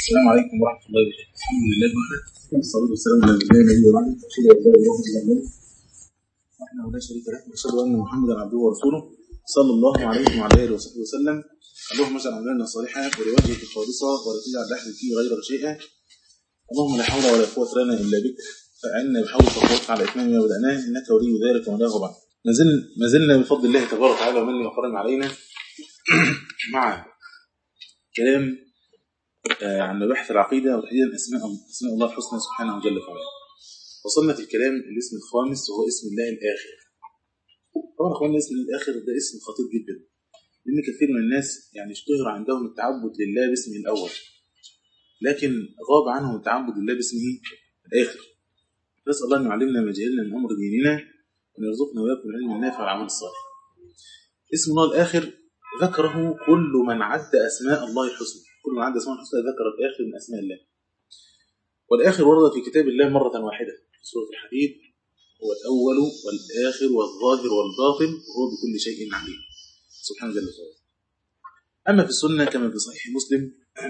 السلام عليكم ورحمة الله وبركاته الحمد لله وحده والصلاة والسلام على نبينا نبي وعلى أشهد أن لا إله إلا الله وحده لا شريك له وأشهد أن محمدا عبده ورسوله صلى الله عليه وعلى آله وصحبه وسلم اللهم اجعل أعمالنا صالحة ولوجهك خالصة ولا تجعل لأحد فيه غيرك شيئا اللهم لا حول ولا قوة لنا إلا بك فأعنا بحولك وقوتك على إتمام ما بدأناه إنك ولي ذلك ولا بعد ما زلنا ما زلنا بفضل الله تبارك وتعالى ومنه وكرم علينا مع كلام آه، عن مباحث العقيدة وتحديدا أسماء أسماء الله الحسنى سبحانه وجل وعلا. وصلنا في الكلام الاسم الخامس وهو اسم الله الآخر. طبعا يا اخوانا اسم الله الآخر ده اسم خطير جدا. لأن كثير من الناس يعني اشتهر عندهم التعبد لله باسمه الأول. لكن غاب عنهم التعبد لله باسمه الآخر. نسأل الله أن يعلمنا ما جهلنا من أمر ديننا وأن يرزقنا وإياكم العلم النافع والعمل الصالح. اسم الله الآخر ذكره كل من عد أسماء الله الحسنى كل من عد أسماء الحسنى ذكر الآخر من أسماء الله والآخر ورد في كتاب الله مرة واحدة في سورة الحديد هو الأول والآخر والظاهر والباطن وهو بكل شيء عليم سبحانه جل وعلا أما في السنة كما في صحيح مسلم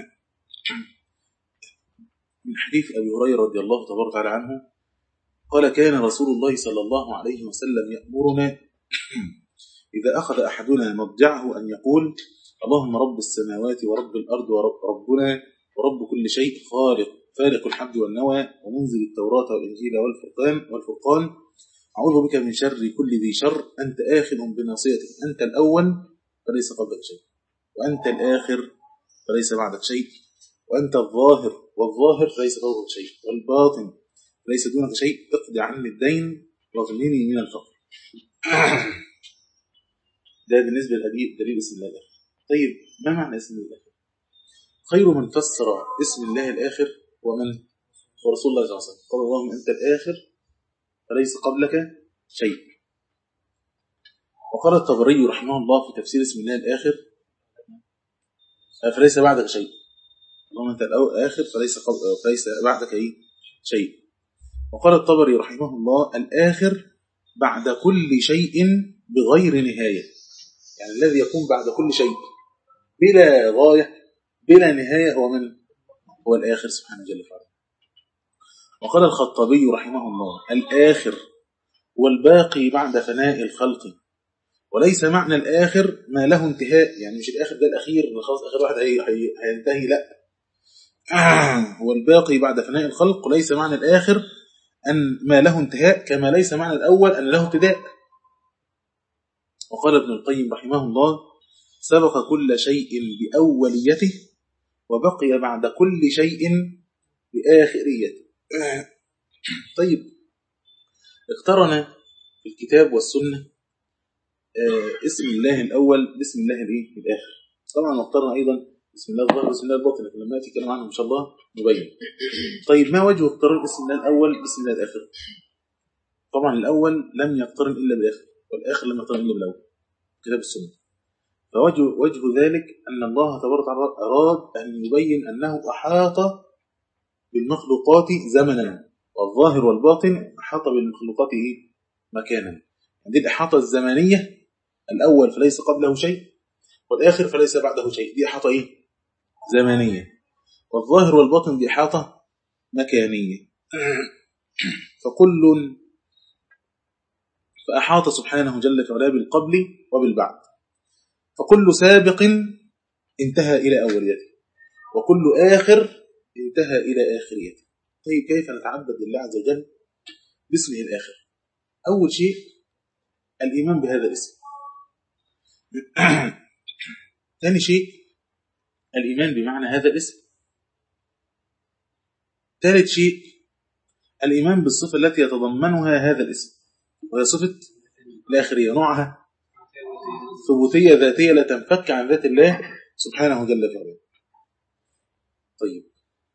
من حديث أبي هريرة رضي الله تبارك وتعالى عنه قال كان رسول الله صلى الله عليه وسلم يأمرنا إذا أخذ أحدنا مضجعه أن يقول اللهم رب السماوات ورب الأرض وربنا ورب كل شيء خالق فارق الحب والنوى ومنزل التوراة والإنجيل والفرقان والفرقان أعوذ بك من شر كل ذي شر أنت آخذ بناصيتك أنت الأول فليس قبلك شيء وأنت الآخر فليس بعدك شيء وأنت الظاهر والظاهر فليس فوقك شيء والباطن ليس دونك شيء اقضي عني الدين واغنني من الفقر ده بالنسبة لدليل دليل اسم الله الآخر طيب ما معنى اسم الله الآخر خير من فسر اسم الله الآخر ومن هو رسول الله صلى الله عليه وسلم قال اللهم أنت الآخر فليس قبلك شيء وقال الطبري رحمه الله في تفسير اسم الله الآخر فليس بعدك شيء اللهم أنت الآخر فليس, قبل فليس بعدك أي شيء وقال الطبري رحمه الله الآخر بعد كل شيء بغير نهاية يعني الذي يكون بعد كل شيء بلا غاية بلا نهاية هو من هو الآخر سبحانه جل وعلا وقال الخطابي رحمه الله الآخر والباقي بعد فناء الخلق وليس معنى الآخر ما له انتهاء يعني مش الآخر ده الأخير خلاص آخر واحد هي هي هينتهي لا هو الباقي بعد فناء الخلق وليس معنى الآخر أن ما له انتهاء كما ليس معنى الأول أن له ابتداء وقال ابن القيم رحمه الله سبق كل شيء بأوليته وبقي بعد كل شيء بآخريته طيب اقترن في الكتاب والسنة اسم الله الأول باسم الله الايه الآخر طبعا واقترن أيضا بسم الله الظاهر بسم الله الباطن لكن لما يأتي كلام عنه إن شاء الله نبين طيب ما وجه اقتران اسم الله الأول باسم الله الآخر طبعا الأول لم يقترن إلا بالآخر والآخر لم يقترن إلا بالأول كتاب السنة فوجه وجه ذلك أن الله تبارك وتعالى أراد أن يبين أنه أحاط بالمخلوقات زمنا والظاهر والباطن أحاط بالمخلوقات إيه؟ مكانا دي الإحاطة الزمنية الأول فليس قبله شيء والآخر فليس بعده شيء دي إحاطة إيه؟ زمنية والظاهر والباطن دي إحاطة مكانية فكل فأحاط سبحانه جل وعلا بالقبل وبالبعد فكل سابق انتهى إلى أوليته وكل آخر انتهى إلى آخريته طيب كيف نتعبد لله عز وجل باسمه الآخر أول شيء الإيمان بهذا الاسم ثاني شيء الإيمان بمعنى هذا الاسم ثالث شيء الإيمان بالصفة التي يتضمنها هذا الاسم وهي صفة الآخرية نوعها ثبوتية ذاتية لا تنفك عن ذات الله سبحانه جل وعلا طيب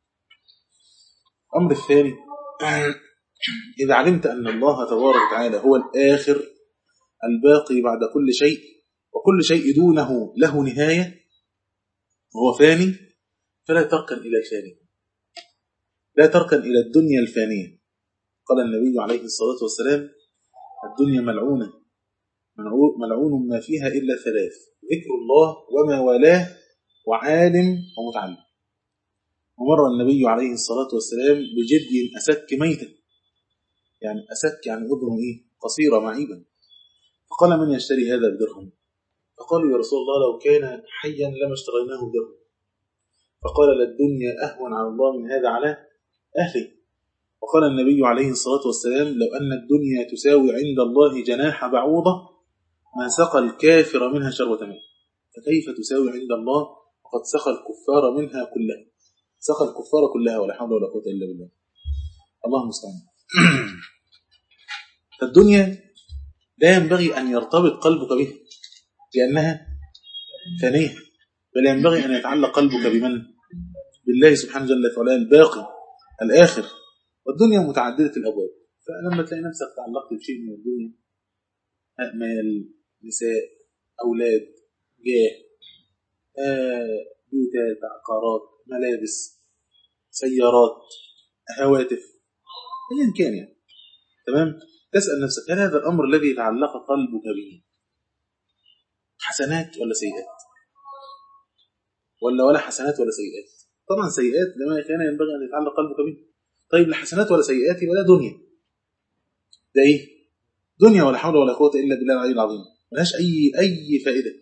الأمر الثاني إذا علمت أن الله تبارك وتعالى هو الآخر الباقي بعد كل شيء وكل شيء دونه له نهاية وهو فاني فلا تركن إلى فاني لا تركن إلى الدنيا الفانية قال النبي عليه الصلاة والسلام الدنيا ملعونة ملعون ما فيها إلا ثلاث ذكر الله وما والاه وعالم ومتعلم ومر النبي عليه الصلاة والسلام بجد أسك ميتا يعني أسك يعني أذنه إيه قصيرة معيبا فقال من يشتري هذا بدرهم فقالوا يا رسول الله لو كان حيا لما اشتريناه بدرهم فقال للدنيا أهون على الله من هذا على أهله وقال النبي عليه الصلاة والسلام لو أن الدنيا تساوي عند الله جناح بعوضة ما سقى الكافر منها شربة ماء فكيف تساوي عند الله وقد سقى الكفار منها كلها سقى الكفار كلها ولا حول ولا قوة إلا بالله الله المستعان فالدنيا لا ينبغي أن يرتبط قلبك بها لأنها ثانية بل ينبغي أن يتعلق قلبك بمن بالله سبحانه جل وعلا الباقي الآخر والدنيا متعددة الأبواب فلما تلاقي نفسك تعلقت بشيء من الدنيا مال نساء أولاد جاه آه، بيوتات عقارات ملابس سيارات هواتف ايا كان يعني تمام تسأل نفسك هل هذا الأمر الذي تعلق قلبك به حسنات ولا سيئات ولا ولا حسنات ولا سيئات طبعا سيئات لما كان ينبغي أن يتعلق قلبك به طيب لا حسنات ولا سيئات ولا دنيا ده ايه دنيا ولا حول ولا قوة إلا بالله العلي العظيم ملهاش أي أي فائدة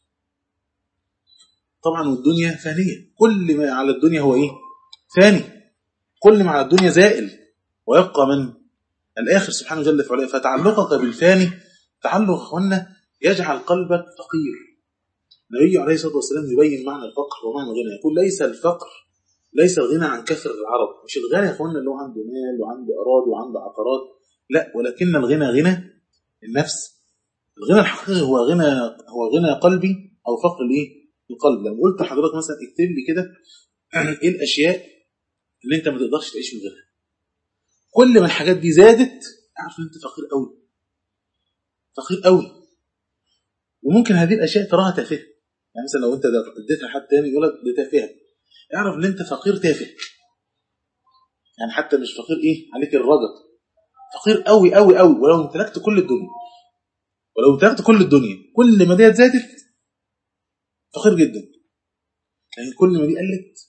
طبعا والدنيا فانية كل ما على الدنيا هو إيه ثاني كل ما على الدنيا زائل ويبقى من الآخر سبحانه جل وعلا فتعلقك بالفاني تعلق أخوانا يجعل قلبك فقير النبي عليه الصلاة والسلام يبين معنى الفقر ومعنى الغنى يقول ليس الفقر ليس الغنى عن كثر العرب مش الغنى يا اخوانا اللي هو عنده مال وعنده أراضي وعنده عقارات لا ولكن الغنى غنى النفس الغنى الحقيقي هو غنى هو غنى قلبي او فقر الايه القلب لما قلت لحضرتك مثلا اكتب لي كده ايه الاشياء اللي انت ما تقدرش تعيش من غيرها كل ما الحاجات دي زادت اعرف ان انت فقير قوي فقير قوي وممكن هذه الاشياء تراها تافهه يعني مثلا لو انت اديتها لحد تاني يقول لك دي تافهه اعرف ان انت فقير تافه يعني حتى مش فقير ايه عليك الرجل فقير قوي قوي قوي ولو امتلكت كل الدنيا ولو امتلكت كل الدنيا كل ما ديت زادت فقير جدا يعني كل ما دي قلت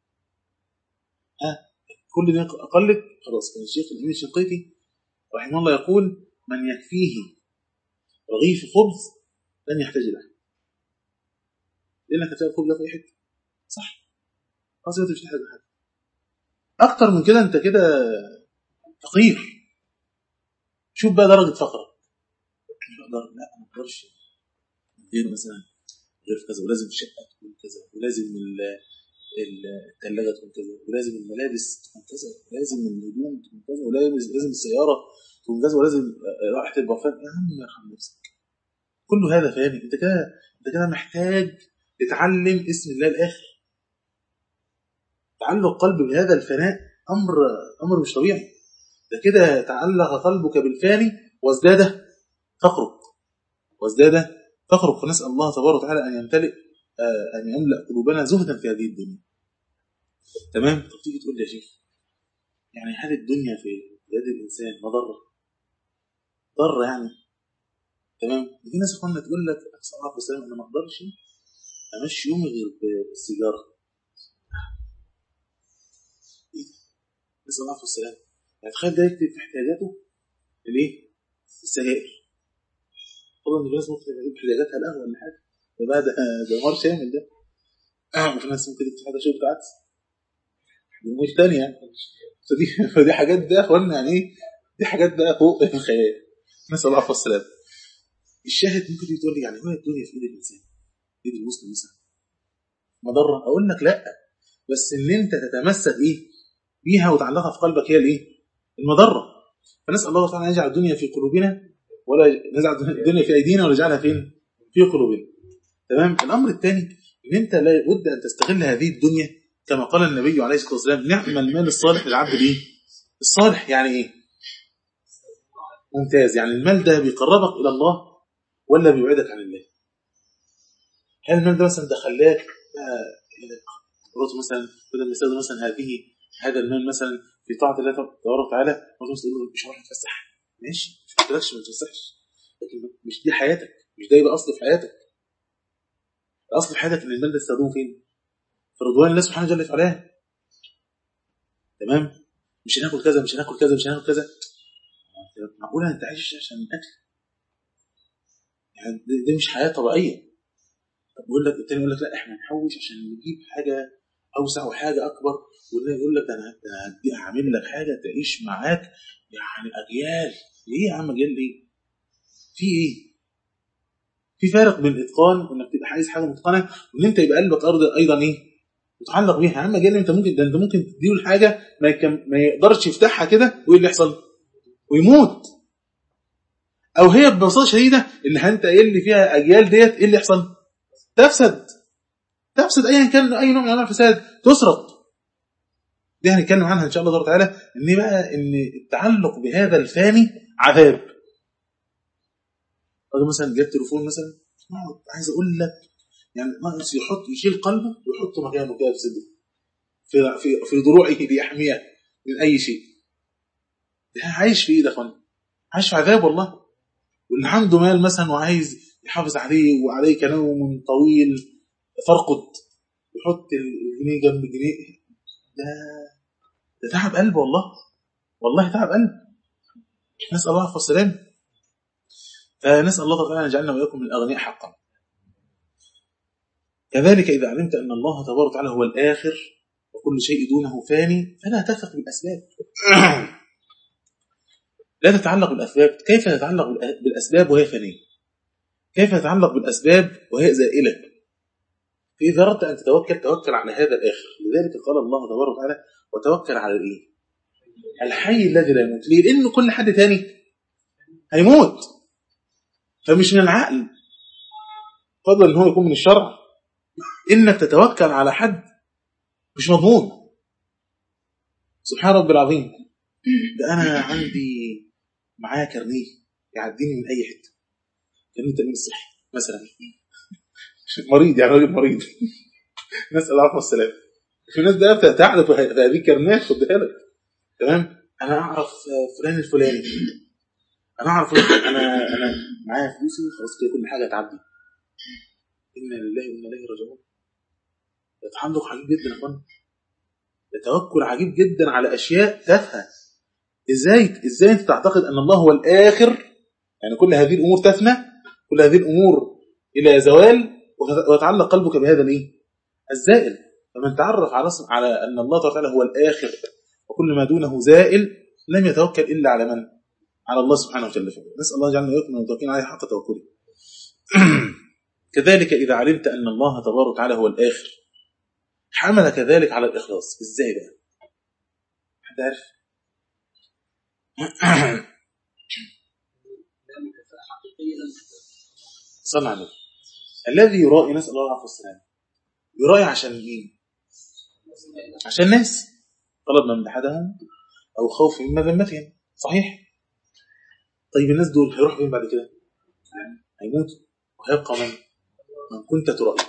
ها كل دي قلت خلاص كان الشيخ الامين الشنقيطي رحمه الله يقول من يكفيه رغيف خبز لن يحتاج الى لانك هتلاقي الخبز ده في اي حته صح خلاص انت مش تحتاج حاجه اكتر من كده انت كده فقير شوف بقى درجه فقرك مش اقدر لا ما اقدرش غير مثلا غير كذا ولازم الشقه تكون كذا ولازم الثلاجه تكون كذا ولازم الملابس تكون كذا ولازم الهدوم تكون كذا ولازم لازم السياره تكون كذا ولازم رائحه البرفان يا عم ارحم نفسك كل هذا فاني انت كده انت كده محتاج تتعلم اسم الله الاخر تعلق قلب بهذا الفناء امر امر مش طبيعي ده كده تعلق قلبك بالفاني وازداد فقرك وازداد فقرك فنسال الله تبارك وتعالى ان يمتلئ ان يملا قلوبنا زهدا في هذه الدنيا تمام طب تيجي تقول لي يا شيخ يعني هل الدنيا في يد الانسان مضره ضر يعني تمام في ناس اخوانا تقول لك صلى الله عليه وسلم انا ما اقدرش امشي يومي غير بالسيجاره ايه ده نسال الله السلام يعني تخيل ده يكتب في احتياجاته الايه السجائر طبعا الناس ممكن تجيب احتياجاتها القهوه ولا حاجه ده بقى ده دمار شامل ده وفي ناس ممكن تكتب حاجه شرب عدس مش تانية يعني فدي فدي حاجات ده يا اخوانا يعني ايه دي حاجات بقى فوق الخيال نسال الله العفو والسلام الشاهد ممكن تيجي تقول لي يعني هو الدنيا في ايد الانسان ايد المسلم مثلا مضره اقول لك لا بس ان انت تتمسك ايه بيها وتعلقها في قلبك هي الايه المضره فنسال الله تعالى ان يجعل الدنيا في قلوبنا ولا نجعل الدنيا في ايدينا ولا يجعلها فين في قلوبنا تمام الامر الثاني ان انت لا بد ان تستغل هذه الدنيا كما قال النبي عليه الصلاه والسلام نعم المال الصالح للعبد الايه الصالح يعني ايه ممتاز يعني المال ده بيقربك الى الله ولا بيبعدك عن الله هل المال ده مثلا ده خلاك مرات مثلا بدل ما يستخدم مثلا هذه هذا المال مثلا في طاعه الله تبارك وتعالى مرات مثلا تقول مش هروح اتفسح ماشي مش قلتلكش ما تتفسحش لكن مش دي حياتك مش ده يبقى اصل في حياتك الاصل في حياتك ان المال ده تستخدمه فين؟ في رضوان الله سبحانه جل وعلا تمام مش هناكل كذا مش هناكل كذا مش هناكل كذا معقوله انت عايش عشان الاكل يعني دي, دي مش حياه طبيعيه طب بيقول لك التاني يقول لك لا احنا نحوش عشان نجيب حاجه اوسع وحاجه اكبر واللي يقول لك انا هدي- هعمل لك حاجه تعيش معاك يعني اجيال ايه يا عم اجيال ليه؟ في ايه؟ في فارق بين الاتقان وانك تبقى عايز حاجه متقنه وان انت يبقى قلبك ارض ايضا ايه؟ متعلق بيها يا عم اجيال انت ممكن ده انت ممكن تديله الحاجه ما, يكم ما يقدرش يفتحها كده وايه اللي يحصل؟ ويموت او هي ببساطه شديده اللي انت قايل لي فيها اجيال ديت ايه اللي يحصل؟ تفسد تفسد ايا كان اي نوع من انواع الفساد تسرق دي هنتكلم عنها ان شاء الله تبارك وتعالى ان بقى ان التعلق بهذا الفاني عذاب راجل مثلا جاب تليفون مثلا آه، عايز اقول لك يعني ناقص يحط يشيل قلبه ويحطه مكانه كده في صدره في في في ضلوعه ليحميه من اي شيء ده عايش في ايه ده يا اخوان؟ عايش في عذاب والله واللي عنده مال مثلا وعايز يحافظ عليه وعليه كنوم طويل فرقد يحط الجنيه جنب الجنيه ده ده تعب قلب والله والله تعب قلب نسال الله العفو والسلام فنسال الله تعالى ان يجعلنا واياكم من الاغنياء حقا كذلك اذا علمت ان الله تبارك وتعالى هو الاخر وكل شيء دونه فاني فلا تثق بالاسباب لا تتعلق بالاسباب كيف تتعلق بالاسباب وهي فانيه كيف تتعلق بالاسباب وهي زائله فإذا أردت أن تتوكل توكل على هذا الآخر لذلك قال الله تبارك وتعالى وتوكل على الإيه؟ الحي الذي لا يموت ليه؟ لأنه كل حد تاني هيموت فمش من العقل فضلا ان هو يكون من الشرع انك تتوكل على حد مش مضمون سبحان رب العظيم ده انا عندي معايا كارنيه يعديني من اي حته كارنيه التامين الصحي مثلا مريض يعني راجل مريض نسال العفو والسلام في ناس بقى تعرف هذه كارنيه خد بالك تمام انا اعرف فلان الفلاني انا اعرف فلان انا انا معايا فلوسي خلاص كده كل حاجه تعدي انا لله وانا اليه راجعون ده تحملق عجيب جدا يا اخوانا ده توكل عجيب جدا على اشياء تافهه ازاي ازاي انت تعتقد ان الله هو الاخر يعني كل هذه الامور تفنى كل هذه الامور الى زوال ويتعلق قلبك بهذا الايه الزائل فمن تعرف على على ان الله تعالى هو الاخر وكل ما دونه زائل لم يتوكل الا على من على الله سبحانه وتعالى نسال الله يجعلنا وإياكم من المتوكلين عليه حق توكله كذلك اذا علمت ان الله تبارك وتعالى هو الاخر حمل كذلك على الاخلاص ازاي بقى حد عارف صلى على النبي الذي يرائي نسال الله العافيه والسلام يرائي عشان مين عشان الناس طلب من مدحتهم او خوف من مذمتهم صحيح طيب الناس دول هيروحوا فين بعد كده هيموتوا وهيبقى من من كنت ترائي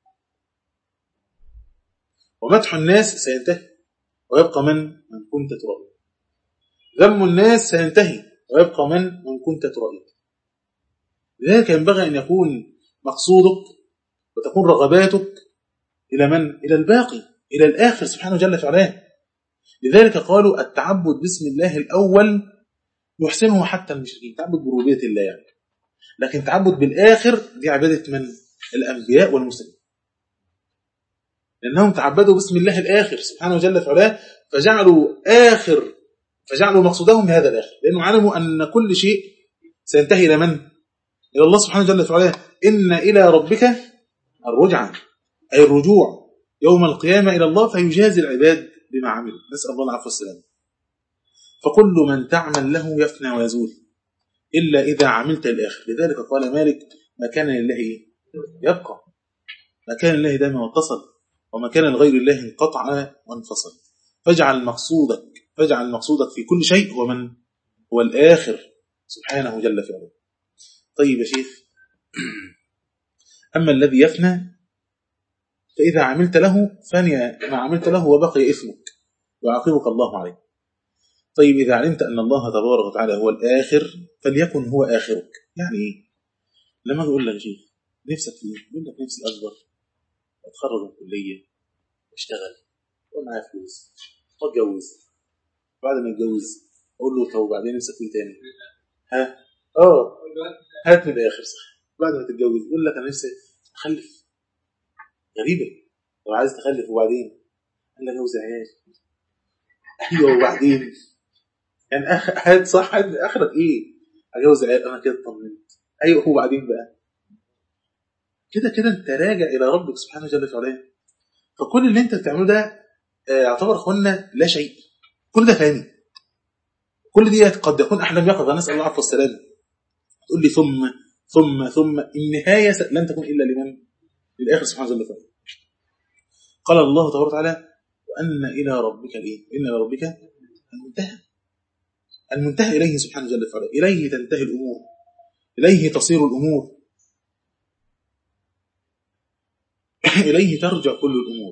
ومدح الناس سينتهي ويبقى من من كنت ترائي ذم الناس سينتهي ويبقى من من كنت ترائي لذلك ينبغي أن يكون مقصودك وتكون رغباتك إلى من؟ إلى الباقي إلى الآخر سبحانه جل في علاه لذلك قالوا التعبد باسم الله الأول يحسنه حتى المشركين تعبد بربوبية الله يعني لكن تعبد بالآخر دي عبادة من؟ الأنبياء والمسلمين لأنهم تعبدوا باسم الله الآخر سبحانه جل في علاه فجعلوا آخر فجعلوا مقصودهم بهذا الآخر لأنه علموا أن كل شيء سينتهي إلى من؟ إلى الله سبحانه جل في علاه إن إلى ربك الرجعة أي الرجوع يوم القيامة إلى الله فيجازي العباد بما عملوا نسأل الله العفو والسلام فكل من تعمل له يفنى ويزول إلا إذا عملت الآخر لذلك قال مالك ما كان لله يبقى ما كان لله دائما واتصل وما كان لغير الله انقطع وانفصل فاجعل مقصودك فاجعل مقصودك في كل شيء هو من هو الآخر سبحانه جل في علاه طيب يا شيخ أما الذي يفنى فإذا عملت له فني ما عملت له وبقي إثمك ويعاقبك الله عليه طيب إذا علمت أن الله تبارك وتعالى هو الآخر فليكن هو آخرك يعني إيه لما أقول لك شيخ نفسك فيه يقول لك نفسي أكبر أتخرج من الكلية أشتغل ومعايا فلوس واتجوز بعد ما اتجوز اقول له طب وبعدين نفسك في ايه تاني؟ ها؟ اه هات من الاخر صح بعد ما تتجوز يقول لك انا نفسي اخلف غريبه طب عايز تخلف وبعدين قال لك جوز عيال ايوه وبعدين يعني أخ- هات صح هات اخرك ايه؟ اجوز عيال انا كده اطمنت ايوه وبعدين بقى كده كده انت راجع الى ربك سبحانه جل وعلا فكل اللي انت بتعمله ده آه، يعتبر اخوانا لا شيء كل ده فاني كل دي قد يكون احلام يقظه نسال الله العفو والسلامه تقول لي ثم ثم ثم النهايه س- لن تكون الا لمن؟ للاخر سبحانه جل وعلا قال الله تبارك وتعالى وان الى ربك الايه؟ ان الى ربك المنتهى المنتهى اليه سبحانه جل وعلا اليه تنتهي الامور اليه تصير الامور اليه ترجع كل الامور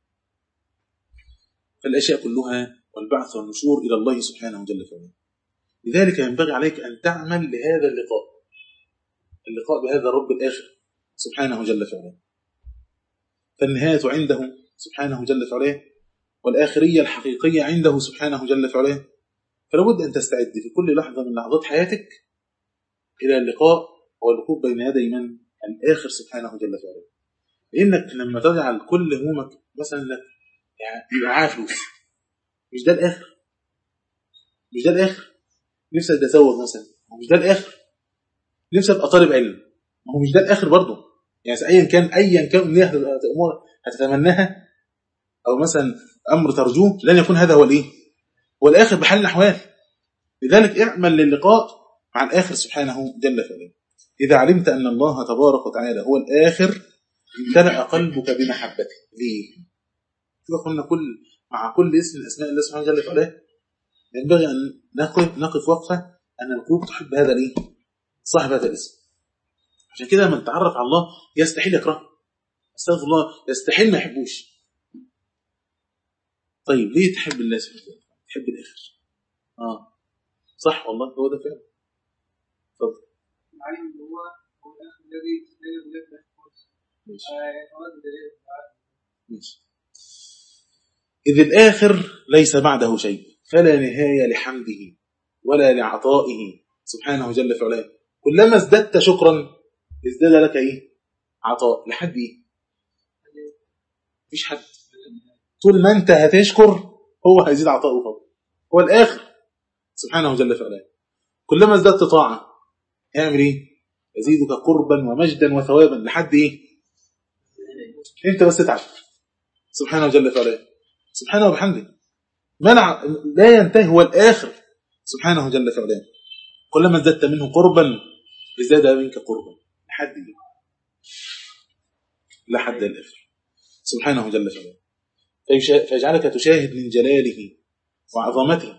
فالاشياء كلها والبعث والنشور الى الله سبحانه جل وعلا لذلك ينبغي عليك ان تعمل لهذا اللقاء اللقاء بهذا الرب الاخر سبحانه جل وعلا فالنهايه عنده سبحانه جل وعلا والاخريه الحقيقيه عنده سبحانه جل وعلا فلا بد ان تستعد في كل لحظه من لحظات حياتك الى اللقاء والوقوف بين يدي من الاخر سبحانه جل وعلا لانك لما تجعل كل همومك مثلا انك يعني يبقى معايا فلوس مش ده الاخر مش ده الاخر نفسي اتزوج مثلا هو مش ده الاخر نفسي ابقى طالب علم ما هو مش ده الاخر برضه يعني ايا كان ايا كان امنيه هت- امور هتتمناها او مثلا امر ترجوه لن يكون هذا هو الايه؟ هو الاخر بحال الاحوال لذلك اعمل للقاء مع الاخر سبحانه جل وعلا اذا علمت ان الله تبارك وتعالى هو الاخر امتلأ قلبك بمحبته ليه؟ شوف قلنا كل مع كل اسم من اسماء الله سبحانه جل وعلا ينبغي ان نقف نقف وقفه ان القلوب تحب هذا الايه؟ صاحب هذا الاسم عشان كده لما نتعرف على الله يستحيل يكرهه استغفر الله يستحيل ما يحبوش طيب ليه تحب الله سبحانه وتعالى؟ تحب الاخر اه صح والله هو ده فعلا اتفضل العلم اللي هو هو الاخر الذي بين الولاد ده خالص ماشي يتردد اليه ماشي إذ الآخر ليس بعده شيء فلا نهاية لحمده ولا لعطائه سبحانه جل في علاه كلما ازددت شكرا ازداد لك ايه عطاء لحد ايه مفيش حد طول ما انت هتشكر هو هيزيد عطاؤه فوق هو الاخر سبحانه جل في علاه كلما ازددت طاعه يعمل ايه يزيدك قربا ومجدا وثوابا لحد ايه انت بس تتعب سبحانه جل في علاه سبحانه وبحمده منع لا ينتهي هو الاخر سبحانه جل في علاه كلما ازددت منه قربا ازداد منك قربا لحد ايه لحد الاخر سبحانه جل في علاه فيشا- فيجعلك تشاهد من جلاله وعظمته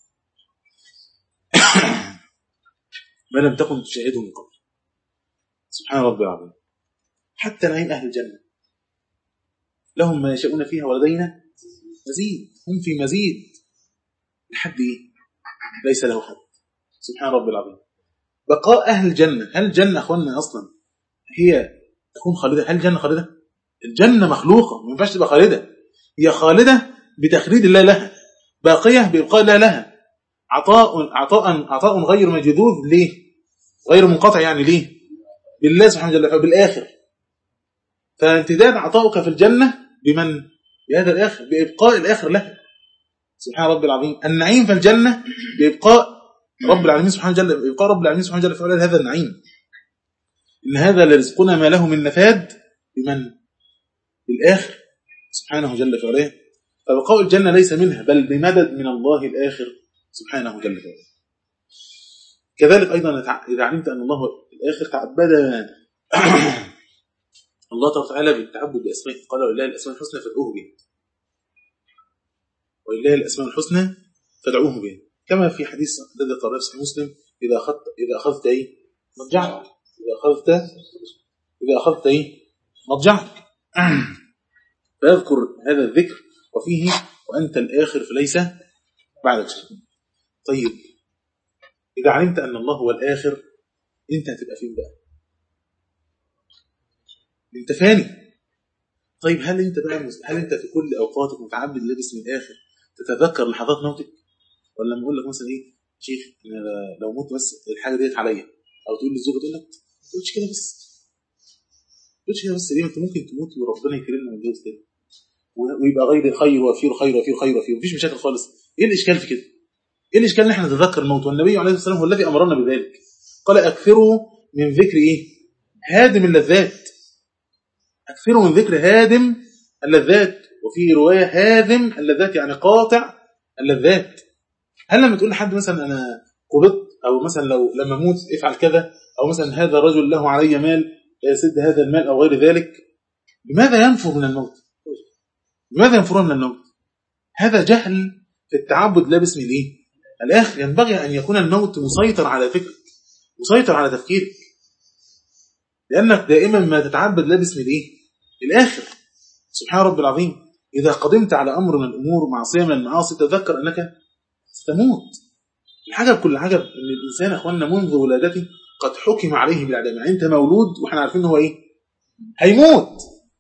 ما لم تكن تشاهده من قبل سبحان ربي العظيم حتى نعيم أهل الجنة لهم ما يشاءون فيها ولدينا مزيد هم في مزيد لحد إيه؟ ليس له حد سبحان ربي العظيم بقاء أهل الجنة هل الجنة أخواننا أصلا هي تكون خالدة هل الجنة خالدة الجنة مخلوقة ما ينفعش تبقى خالدة هي خالدة بتخليد الله لها باقية بإبقاء الله لها عطاء عطاء عطاء غير مجذوذ ليه غير منقطع يعني ليه بالله سبحانه وتعالى بالآخر فامتداد عطاؤك في الجنة بمن بهذا الآخر بإبقاء الآخر له سبحان رب العظيم النعيم في الجنة بإبقاء رب العالمين سبحانه وتعالى بإبقاء رب العالمين سبحانه وتعالى فعلا هذا النعيم إن هذا لرزقنا ما له من نفاد بمن بالآخر سبحانه جل وعلا فبقاء الجنة ليس منها بل بمدد من الله الآخر سبحانه جل وعلا كذلك أيضا إذا علمت أن الله الآخر تعبد الله تعالى بالتعبد بأسمائه قال ولله الأسماء الحسنى فادعوه بها ولله الأسماء الحسنى فادعوه بها كما في حديث الذي قال في مسلم إذا أخذت إذا أخذت إيه مضجعك إذا أخذت إذا أخذت إيه مضجعك فيذكر هذا الذكر وفيه وأنت الآخر فليس بعدك شيء طيب إذا علمت أن الله هو الآخر أنت هتبقى فين بقى أنت فاني طيب هل أنت بقى هل أنت في كل أوقاتك متعبد لابس من الآخر تتذكر لحظات موتك ولا لما يقول لك مثلا ايه شيخ أنا لو مت بس الحاجه ديت عليا او تقول للزوجه تقول لك ما تقولش كده بس ما تقولش كده بس ليه ما انت ممكن تموت وربنا يكرمنا ونتجوز تاني و- ويبقى غير خير وفير خير وفير خير وفير مفيش مشاكل خالص ايه الاشكال في كده؟ ايه الاشكال ان احنا نتذكر الموت والنبي عليه الصلاه والسلام هو الذي امرنا بذلك قال اكثروا من ذكر ايه؟ هادم اللذات اكثروا من ذكر هادم اللذات وفي روايه هادم اللذات يعني قاطع اللذات هل لما تقول لحد مثلا انا قبضت او مثلا لو لما اموت افعل كذا او مثلا هذا الرجل له علي مال سد هذا المال او غير ذلك لماذا ينفر من الموت؟ لماذا ينفرون من الموت؟ هذا جهل في التعبد لا باسم الايه؟ الاخر ينبغي ان يكون الموت مسيطر على فكرك مسيطر على تفكيرك لانك دائما ما تتعبد لا باسم الايه؟ الاخر سبحان رب العظيم اذا قدمت على امر من الامور معصيه من المعاصي تذكر انك ستموت العجب كل عجب ان الانسان يا اخواننا منذ ولادته قد حكم عليه بالاعدام يعني انت مولود واحنا عارفين ان هو ايه؟ هيموت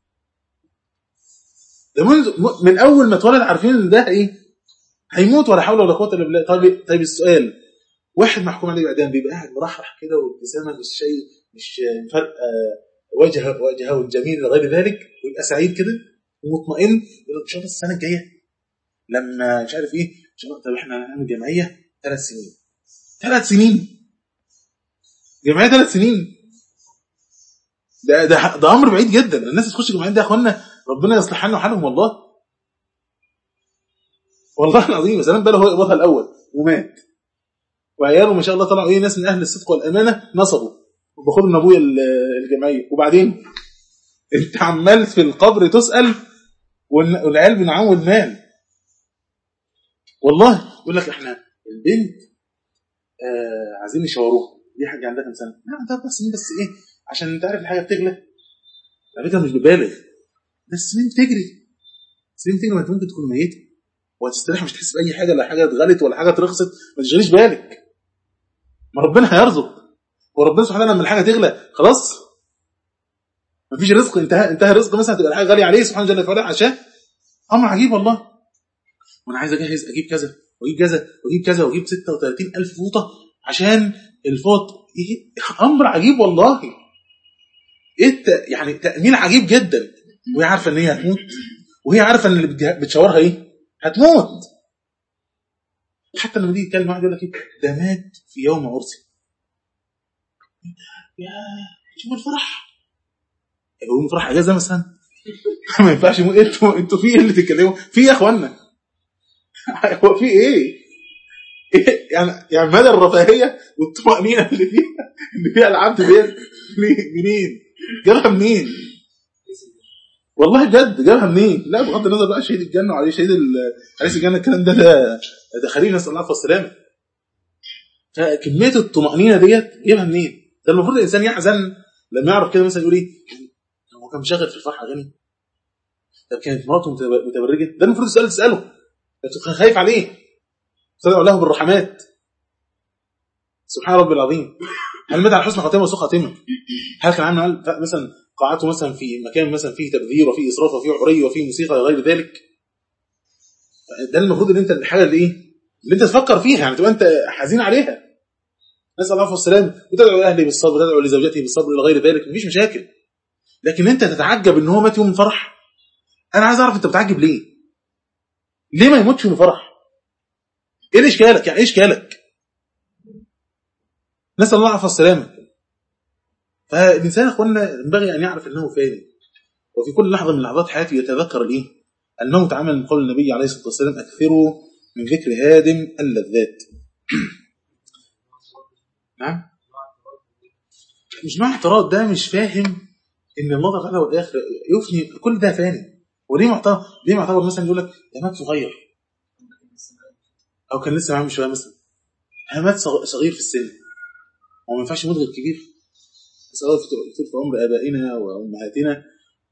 ده منذ من اول ما اتولد عارفين ان ده ايه؟ هيموت ولا حول ولا قوه الا بالله طيب طيب السؤال واحد محكوم عليه بالاعدام بيبقى قاعد مرحرح كده وابتسامه مش شيء مش فرق وجهه وجهه الجميل غير ذلك ويبقى سعيد كده ومطمئن يقول لك ان شاء الله السنه الجايه لما مش عارف ايه ان شاء الله طب احنا هنعمل جمعيه ثلاث سنين ثلاث سنين جمعيه ثلاث سنين ده ده ده امر بعيد جدا الناس اللي تخش الجمعيه ده يا اخوانا ربنا يصلح حالنا وحالهم والله والله العظيم يا سلام بقى هو يقبضها الاول ومات وعياله ما شاء الله طلعوا ايه ناس من اهل الصدق والامانه نصبوا وباخدوا من ابويا الجمعيه وبعدين انت عمال في القبر تسال والعيال بينعموا المال والله يقول لك احنا البنت آه عايزين يشاوروها دي حاجه عندها كام سنه؟ لا عندها اربع سنين بس ايه عشان انت عارف الحاجه بتغلى على فكره مش ببالغ بس سنين بتجري سنين بتجري ما انت ممكن تكون ميته وهتستريح مش تحس باي حاجه لا حاجه اتغلت ولا حاجه اترخصت ما تشغليش بالك ما ربنا هيرزق وربنا سبحانه وتعالى لما الحاجه تغلى خلاص مفيش رزق انتهى انتهى رزق مثلا تبقى الحاجه غاليه عليه سبحانه وتعالى وتعالى عشان امر عجيب والله وانا عايز اجهز اجيب كذا واجيب كذا واجيب كذا واجيب 36000 فوطه عشان الفوط إيه؟ امر عجيب والله ايه يعني تامين عجيب جدا وهي عارفه ان هي هتموت وهي عارفه ان اللي بتشاورها ايه هتموت حتى لما تيجي تكلم واحد يقول لك ايه ده مات في يوم عرسي يا شوف الفرح يوم فرح اجازه مثلا ما ينفعش مو... انتوا انتوا في ايه اللي تتكلموا في ايه يا اخوانا هو في ايه يعني يعني مدى الرفاهيه والطمانينه اللي فيها اللي فيها العبد ديت منين؟ جابها منين؟ والله بجد جابها منين؟ لا بغض النظر بقى شهيد الجنه وعليه شهيد حديث الجنه الكلام ده ده ده خليل نسال الله السلامه فكميه الطمانينه ديت جابها منين؟ ده المفروض الانسان يحزن لما يعرف كده مثلا يقول ايه؟ هو كان مشغل في الفرح اغاني طب كانت مراته متبرجه ده المفروض السؤال تساله كان خايف عليه تدعو له بالرحمات سبحان ربي العظيم هل مات على حسن خاتمه وسوء خاتمه؟ هل كان عنه مثلا قاعته مثلا في مكان مثلا فيه تبذير وفيه اسراف وفيه عري وفيه موسيقى وغير ذلك ده المفروض ان انت الحاجه اللي ايه؟ اللي انت تفكر فيها يعني تبقى انت حزين عليها نسال الله والسلام وتدعو لاهله بالصبر وتدعو لزوجته بالصبر الى غير ذلك مفيش مشاكل لكن انت تتعجب ان هو مات يوم الفرح انا عايز اعرف انت بتعجب ليه؟ ليه ما يموتش يوم الفرح؟ ايه اشكالك؟ يعني ايه اشكالك؟ نسال الله العافيه والسلامه فالانسان يا اخوانا ينبغي ان يعرف انه فاني وفي كل لحظه من لحظات حياته يتذكر الايه؟ الموت عمل من قول النبي عليه الصلاه والسلام اكثروا من ذكر هادم اللذات. نعم؟ مش معنى اعتراض ده مش فاهم ان الله تعالى والاخر يفني كل ده فاني وليه معتبر ليه معتبر مثلا يقول لك ده مات صغير او كان لسه معاه شويه مثلا مات صغير في السن هو ما ينفعش يموت غير كبير نسال الله يطول في عمر ابائنا وامهاتنا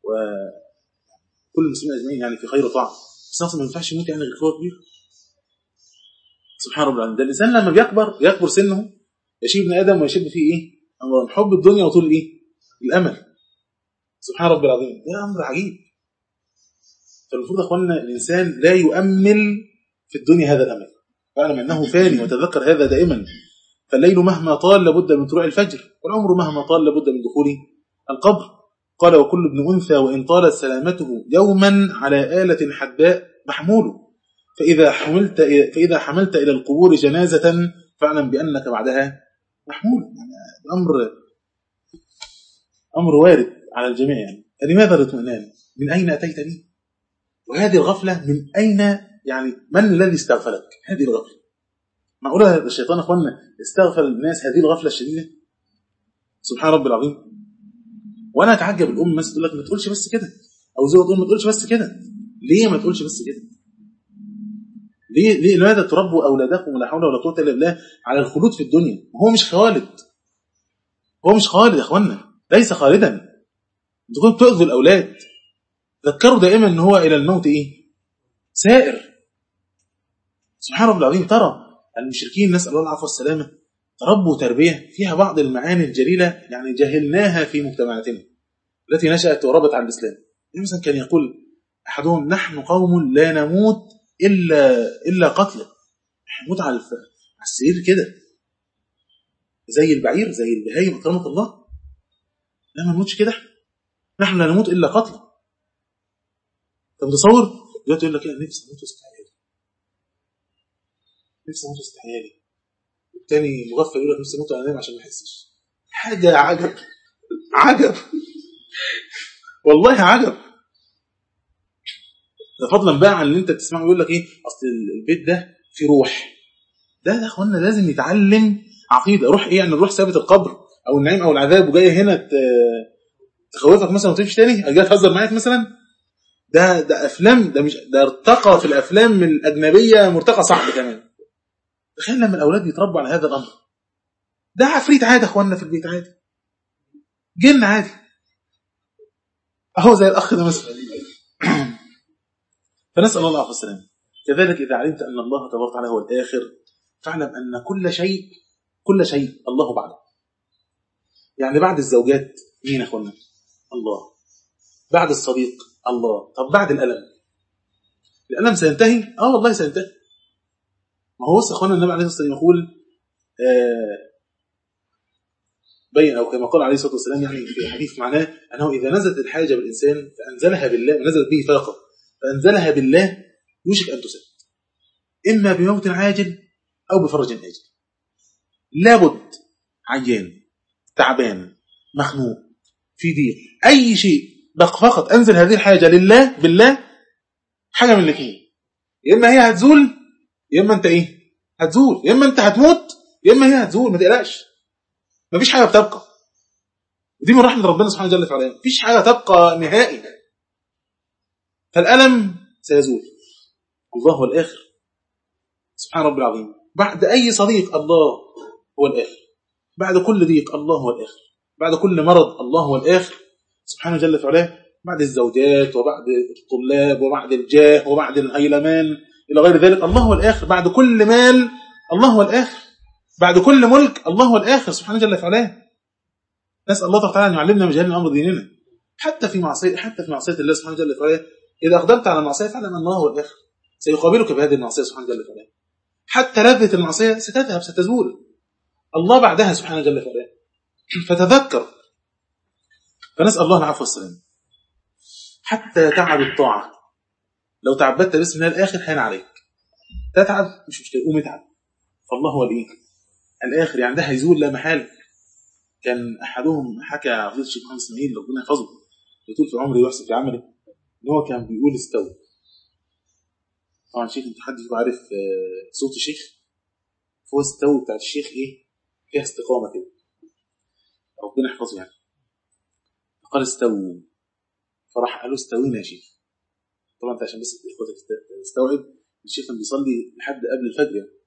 وكل المسلمين اجمعين يعني في خير وطاعه بس اصلا ما ينفعش يموت يعني غير هو كبير سبحان رب العالمين ده الانسان لما بيكبر يكبر سنه يشيب ابن ادم ويشب فيه ايه؟ امر حب الدنيا وطول ايه؟ الامل سبحان رب العظيم ده امر عجيب فالمفروض يا اخوانا الانسان لا يؤمل في الدنيا هذا الامل واعلم انه فاني وتذكر هذا دائما فالليل مهما طال لابد من طلوع الفجر والعمر مهما طال لابد من دخول القبر قال وكل ابن انثى وان طالت سلامته يوما على آلة حداء محمول فإذا حملت فإذا حملت إلى القبور جنازة فاعلم بأنك بعدها محمول يعني أمر أمر وارد على الجميع يعني لماذا الاطمئنان؟ من أين أتيتني؟ وهذه الغفلة من أين يعني من الذي استغفلك؟ هذه الغفلة معقولة الشيطان أخوانا استغفل الناس هذه الغفلة الشديدة؟ سبحان رب العظيم وأنا أتعجب الأم مثلا تقول لك ما تقولش بس كده أو زوجة تقول ما تقولش بس كده ليه ما تقولش بس كده؟ ليه ليه لماذا تربوا اولادكم ولا حول ولا قوه الا بالله على الخلود في الدنيا؟ هو مش خالد. هو مش خالد يا اخوانا، ليس خالدا. انتوا كنتوا بتؤذوا الاولاد. ذكروا دائما ان هو الى الموت ايه؟ سائر. سبحان رب العظيم ترى المشركين نسال الله العفو والسلامه تربوا تربيه فيها بعض المعاني الجليله يعني جهلناها في مجتمعاتنا التي نشات وربت على الاسلام. مثلا كان يقول احدهم نحن قوم لا نموت الا الا قتلا نموت على الف... على السرير كده زي البعير زي البهايم اكرمك الله لا ما نموتش كده نحن لا نموت الا قتلا انت متصور دلوقتي يقول لك ايه نفسي اموت وسط عيالي نفسي اموت وسط عيالي التاني مغفل يقول لك نفسي اموت وانا نايم عشان ما احسش حاجه عجب عجب والله عجب ده فضلا بقى عن اللي انت تسمعه يقول لك ايه اصل البيت ده فيه روح ده ده يا اخوانا لازم يتعلم عقيده روح ايه يعني الروح ثابت القبر او النعيم او العذاب وجايه هنا ت- تخوفك مثلا وتمشي تاني او جايه تهزر معاك مثلا ده ده افلام ده مش ده ارتقى في الافلام الاجنبيه مرتقى صعب كمان تخيل لما الاولاد يتربوا على هذا الامر ده عفريت عادي يا اخوانا في البيت عادي جن عادي اهو زي الاخ ده مثلا فنسال الله العافيه والسلام كذلك اذا علمت ان الله تبارك وتعالى هو الاخر فاعلم ان كل شيء كل شيء الله بعده يعني بعد الزوجات مين يا اخوانا الله بعد الصديق الله طب بعد الالم الالم سينتهي اه والله سينتهي ما هو بص يا اخوانا النبي عليه الصلاه والسلام يقول آه بين او كما قال عليه الصلاه والسلام يعني في حديث معناه انه اذا نزلت الحاجه بالانسان فانزلها بالله نزلت به فاقه فانزلها بالله يوشك ان تسد اما بموت عاجل او بفرج اجل لابد عيان تعبان مخنوق في ضيق اي شيء بق فقط انزل هذه الحاجه لله بالله حاجه من الاثنين يا اما هي هتزول يا اما انت ايه هتزول يا اما انت هتموت يا اما هي هتزول ما تقلقش مفيش حاجه بتبقى ودي من رحمه ربنا سبحانه وتعالى علينا مفيش حاجه تبقى نهائي فالالم سيزول الله هو الاخر سبحان رب العظيم بعد اي صديق الله هو الاخر بعد كل ضيق الله هو الاخر بعد كل مرض الله هو الاخر سبحانه جل في علاه بعد الزوجات وبعد الطلاب وبعد الجاه وبعد الهيلمان الى غير ذلك الله هو الاخر بعد كل مال الله هو الاخر بعد كل ملك الله هو الاخر سبحانه جل في علاه نسال الله تعالى ان يعلمنا من جهل امر ديننا حتى في معصيه حتى في معصيه الله سبحانه جل في علاه اذا اقدمت على المعصيه فاعلم ان الله هو الاخر سيقابلك بهذه المعصيه سبحانه جل في علاه حتى لذه المعصيه ستذهب ستزول الله بعدها سبحانه جل في علاه فتذكر فنسال الله العفو والسلام حتى تعب الطاعه لو تعبدت باسم الله الاخر هين عليك تتعب مش مشكله قوم اتعب فالله هو الايه الاخر يعني ده هيزول لا محال كان احدهم حكى عن الشيخ محمد اسماعيل ربنا يحفظه يطول في عمره ويحسن في عمله ان هو كان بيقول استوى طبعا شيخ انت حد فيكم عارف آه، صوت الشيخ هو استوى بتاع الشيخ ايه فيها استقامه كده ربنا يحفظه يعني فقال استووا فراح قالوا استوينا يا شيخ طبعا انت عشان بس اخوتك تست- تستوعب الشيخ كان بيصلي لحد قبل الفجر يعني.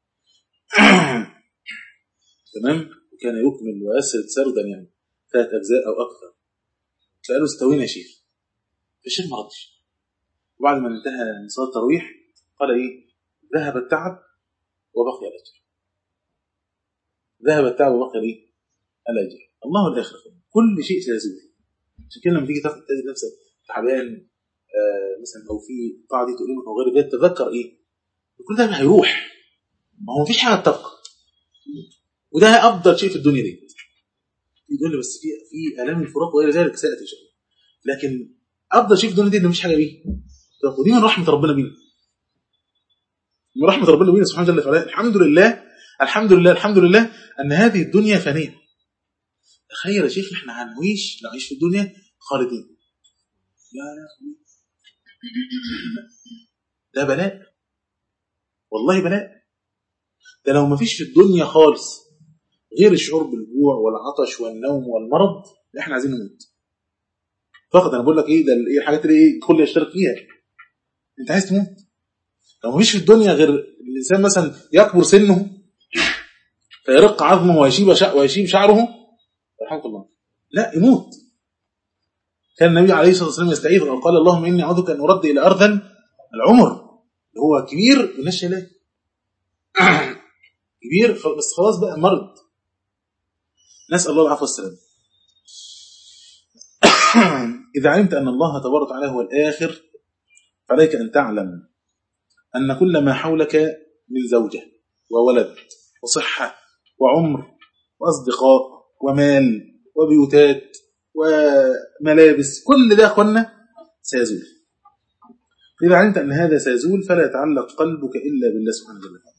تمام وكان يكمل ويسرد سردا يعني ثلاث اجزاء او اكثر فقالوا استوينا يا شيخ فالشيخ ما ردش وبعد ما انتهى صلاه التراويح قال ايه ذهب التعب وبقي الاجر ذهب التعب وبقي الايه الاجر الله الاخر كل شيء سيزول عشان كده لما تيجي تاخد تجد نفسك تعبان آه مثلا او في قاعده تؤلمك او غير ذلك تذكر ايه كل ده هيروح ما هو مفيش حاجه بتبقى وده افضل شيء في الدنيا دي يقول لي بس في في الام الفراق وغير ذلك سياتي ان شاء الله لكن افضل شيء في الدنيا دي ان مفيش حاجه بيه طب ودي من رحمه ربنا بينا من رحمه ربنا بينا سبحانه وتعالى الحمد لله الحمد لله الحمد لله ان هذه الدنيا فانيه تخيل يا شيخ احنا هنعيش نعيش في الدنيا خالدين يا لهوي ده بلاء والله بلاء ده لو ما فيش في الدنيا خالص غير الشعور بالجوع والعطش والنوم والمرض احنا عايزين نموت فقط انا بقول لك ايه ده ايه الحاجات اللي ايه الكل يشترك فيها انت عايز تموت لو ما فيش في الدنيا غير الانسان مثلا يكبر سنه فيرق عظمه ويشيب شع- ويشيب شعره رحمه الله لا يموت كان النبي عليه الصلاه والسلام يستعيذ وقال اللهم اني اعوذ بك ان ارد الى ارذل العمر اللي هو كبير مالناش علاج كبير ف- بس خلاص بقى مرض نسال الله العفو والسلام اذا علمت ان الله تبارك وتعالى هو الاخر فعليك ان تعلم ان كل ما حولك من زوجه وولد وصحه وعمر واصدقاء ومال وبيوتات وملابس كل ده يا اخوانا سيزول فإذا علمت أن هذا سيزول فلا يتعلق قلبك إلا بالله سبحانه وتعالى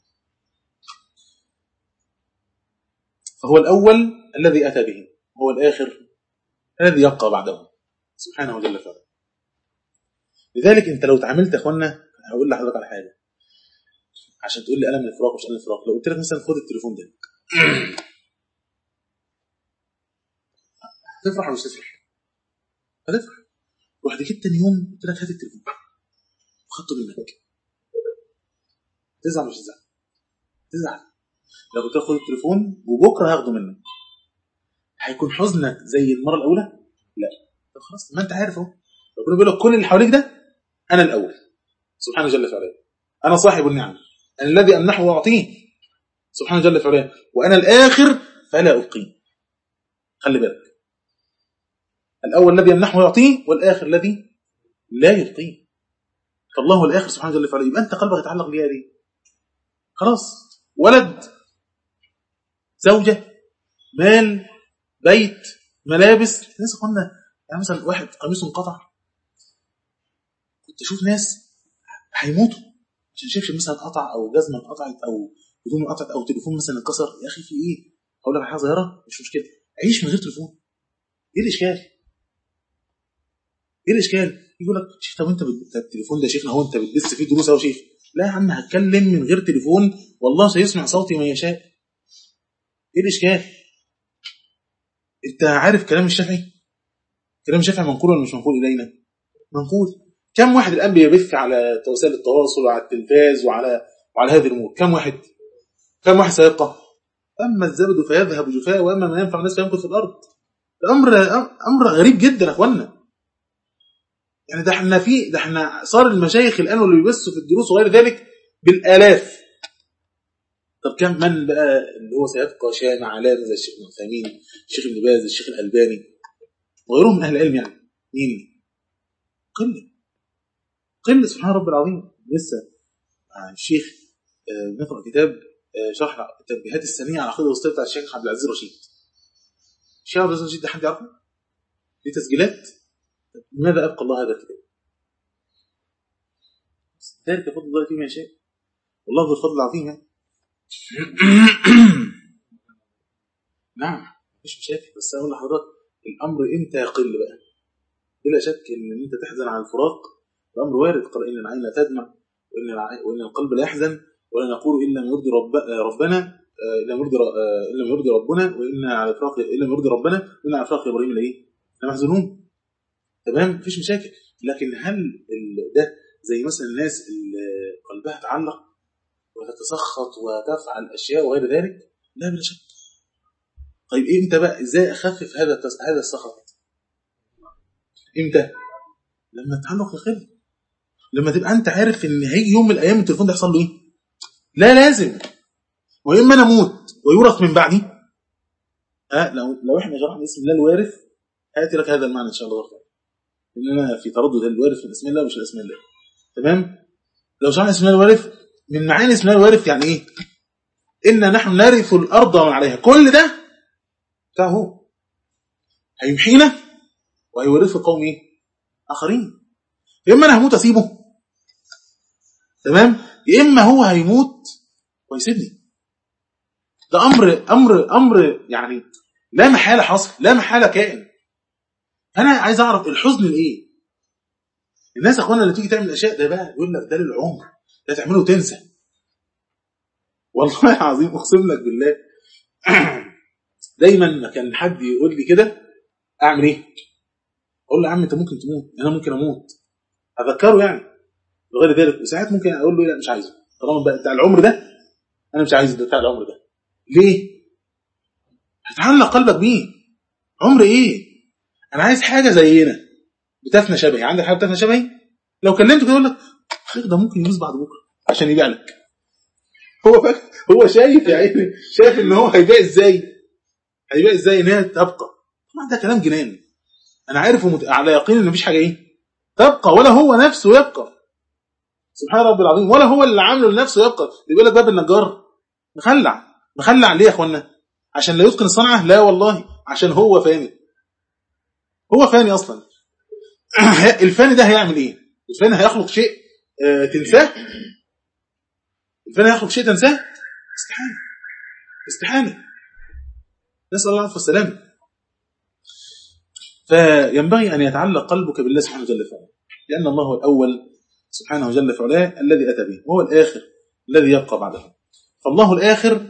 فهو الأول الذي أتى به هو الآخر الذي يبقى بعده سبحانه جل وعلا لذلك أنت لو تعاملت يا أخوانا هقول لحضرتك على حاجة عشان تقول لي أنا من الفراق مش أنا من الفراق لو قلت لك مثلا خد التليفون ده هتفرح ولا مش هتفرح؟ هتفرح رحت جيت تاني يوم قلت لك هات التليفون وخدته منك تزعل مش تزعل تزعل لو قلت لك خد التليفون وبكره هاخده منك هيكون حزنك زي المره الاولى؟ لا طب خلاص ما انت عارف اهو ربنا بيقول لك كل اللي حواليك ده انا الاول سبحانه جل في علاه انا صاحب النعم أنا الذي امنحه واعطيه سبحانه جل في علاه وانا الاخر فلا ابقيه خلي بالك الاول الذي يمنحه ويعطيه والاخر الذي لا يبقيه فالله هو الاخر سبحانه جل في علاه يبقى انت قلبك يتعلق بيها دي خلاص ولد زوجه مال بيت ملابس ناس قلنا يعني مثلا واحد قميصه انقطع كنت اشوف ناس هيموتوا عشان شايف مثلا اتقطع او جزمه اتقطعت او هدوم اتقطعت او تليفون مثلا اتكسر يا اخي في ايه؟ اقول لك على حاجه صغيره مش مشكله عيش من غير تليفون ايه الاشكال؟ ايه الاشكال؟ يقول لك شيخ طب انت بت- التليفون ده يا شيخنا هو انت بتدس فيه دروس اهو يا شيخ لا يا عم هتكلم من غير تليفون والله سيسمع صوتي من يشاء ايه الاشكال؟ انت عارف كلام الشافعي؟ كلام الشافعي منقول ولا مش منقول الينا؟ منقول كم واحد الان بيبث على وسائل التواصل وعلى التلفاز وعلى وعلى هذه الامور كم واحد؟ كم واحد سيبقى؟ اما الزبد فيذهب جفاء واما ما ينفع الناس فيمكث في الارض الامر امر غريب جدا يا اخوانا يعني ده احنا في ده احنا صار المشايخ الان واللي بيبثوا في الدروس وغير ذلك بالالاف طب كم من بقى اللي هو سيبقى شان علامه زي الشيخ ابن عثيمين الشيخ ابن باز الشيخ الالباني وغيرهم من اهل العلم يعني مين؟ قله قله سبحان رب العظيم لسه مع الشيخ آه، بنقرا كتاب آه، شرح التنبيهات السنيه على عقيده الوسطيه بتاع الشيخ عبد العزيز رشيد الشيخ عبد العزيز رشيد ده حد يعرفه؟ ليه تسجيلات لماذا ابقى الله هذا الكتاب؟ ذلك فضل الله فيما يشاء والله ذو الفضل العظيم يعني نعم مفيش مشاكل بس اقول لحضرتك الامر امتى يقل بقى بلا شك ان انت تحزن على الفراق الامر وارد قال ان العين لا تدمع وان الع- وان القلب لا يحزن ولا نقول ان لم يرضي رب ربنا آه، ان لم يرضي ر- آه، ان لم يرضي ربنا وان على فراق ان لم يرضي ربنا وان على فراق ابراهيم لايه؟ لمحزونون تمام مفيش مشاكل لكن هل ال- ده زي مثلا الناس اللي قلبها تعلق وتتسخط وتفعل اشياء وغير ذلك لا بلا شك طيب امتى بقى ازاي اخفف هذا التس... هذا السخط امتى لما التعلق يقل لما تبقى انت عارف ان هيجي يوم من الايام التليفون ده يحصل له ايه لا لازم واما انا اموت ويورث من بعدي ها لو لو احنا شرحنا اسم الله الوارث هاتي لك هذا المعنى ان شاء الله تعالى ان انا في تردد هل الوارث من اسم الله ومش من اسم الله تمام لو شرحنا اسم الله الوارث من معاني اسم الله الوارث يعني ايه إنا نحن نرث الأرض ومن عليها كل ده بتاعه هو هيمحينا وهيورثه قوم ايه آخرين يا إما أنا هموت أسيبه تمام يا إما هو هيموت ويسيبني ده أمر أمر أمر يعني لا محالة حصل لا محالة كائن أنا عايز أعرف الحزن لإيه الناس يا أخوانا اللي تيجي تعمل أشياء ده بقى يقول لك ده للعمر ده تعمله وتنسى والله العظيم أقسم لك بالله دايما ما كان حد يقول لي كده أعمل إيه؟ أقول له يا عم أنت ممكن تموت أنا ممكن أموت أذكره يعني لغير ذلك وساعات ممكن أقول له لا مش عايزه طالما بقى بتاع العمر ده أنا مش عايز بتاع العمر ده ليه؟ هتعلق قلبك بيه عمر إيه؟ أنا عايز حاجة زينا بتفنى شبهي عندك حاجة بتفنى شبهي؟ لو كلمته كده يقول لك أخي ده ممكن يموت بعد بكرة عشان يبيع لك هو فاكر هو شايف يا عيني شايف ان هو هيبيع ازاي هيبيع ازاي ان هي تبقى طبعا ده كلام جنان انا عارف ومت... على يقين ان مفيش حاجه ايه تبقى ولا هو نفسه يبقى سبحان رب العظيم ولا هو اللي عامله لنفسه يبقى بيقول لك باب النجار مخلع مخلع ليه يا اخوانا عشان لا يتقن الصنعه لا والله عشان هو فاني هو فاني اصلا الفاني ده هيعمل ايه الفاني هيخلق شيء آه تنساه الفاني هيخلق شيء تنساه استحاله استحاله نسال الله العافيه والسلامه فينبغي ان يتعلق قلبك بالله سبحانه وتعالى لان الله هو الاول سبحانه وجل في علاه الذي اتى به وهو الاخر الذي يبقى بعده فالله الاخر